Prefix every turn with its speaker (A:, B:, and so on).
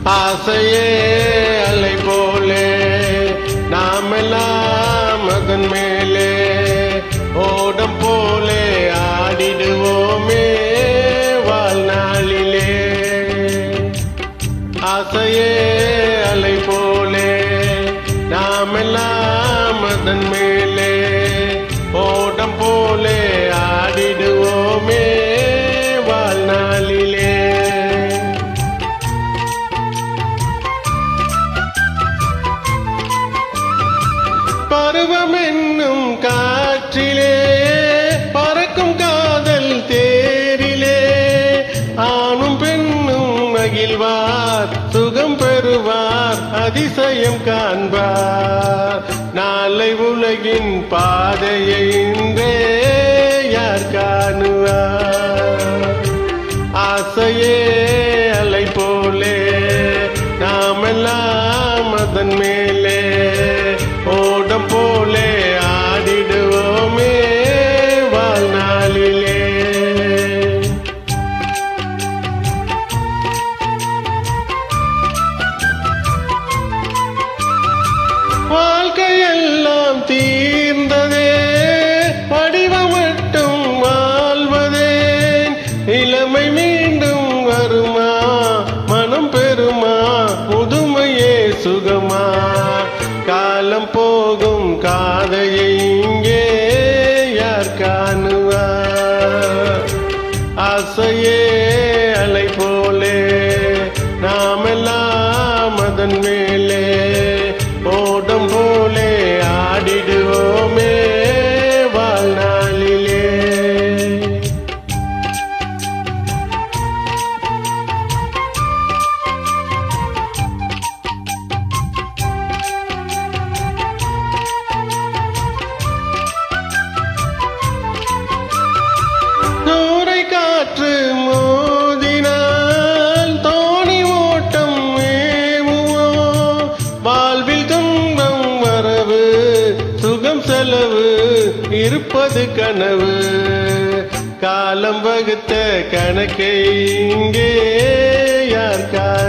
A: ஆசையே அலை போலே நாமெல்லாம் அதன் மேலே ஓடம் போலே ஆடிடுவோமே வாழ்நாளிலே ஆசையே அலை போலே நாமெல்லாம் அதன் மேலே ஓடம் போலே ஆடிடுவோமே வாழ்நாளிலே பருவம் என்னும் காற்றிலே பறக்கும் காதல் தேரிலே ஆணும் பெண்ணும் மகிழ்வார் சுகம் பெறுவார் அதிசயம் காண்பார் நாளை உலகின் பாதையை இன்றே யார் காணுவார் ஆசையே அலை போலே நாமெல்லாம் அதன் மேலே ஓடம் போலே ஆடிடுவோமே வாழ்நாளிலே வாழ்க்கையெல்லாம் தீர்ந்ததே வடிவம் மட்டும் வாழ்வதே இளமை மீண்டும் வருமா மனம் பெறுமா முதுமையே சுகமா காலம் போகும் காதையை இங்கே யார் காணுவார் ஆசையே அலை போலே நாமெல்லாம் அதன் மேலே ஓடம் போலே ஆடிடுவோமே வாழ்நாளிலே நூறை காற்று மோதினால் தோணி ஓட்டம் ஏமுவோ வாழ்வில் துன்பம் வரவு சுகம் செலவு இருப்பது கனவு காலம் வகுத்த கணக்கை இங்கே யார் காண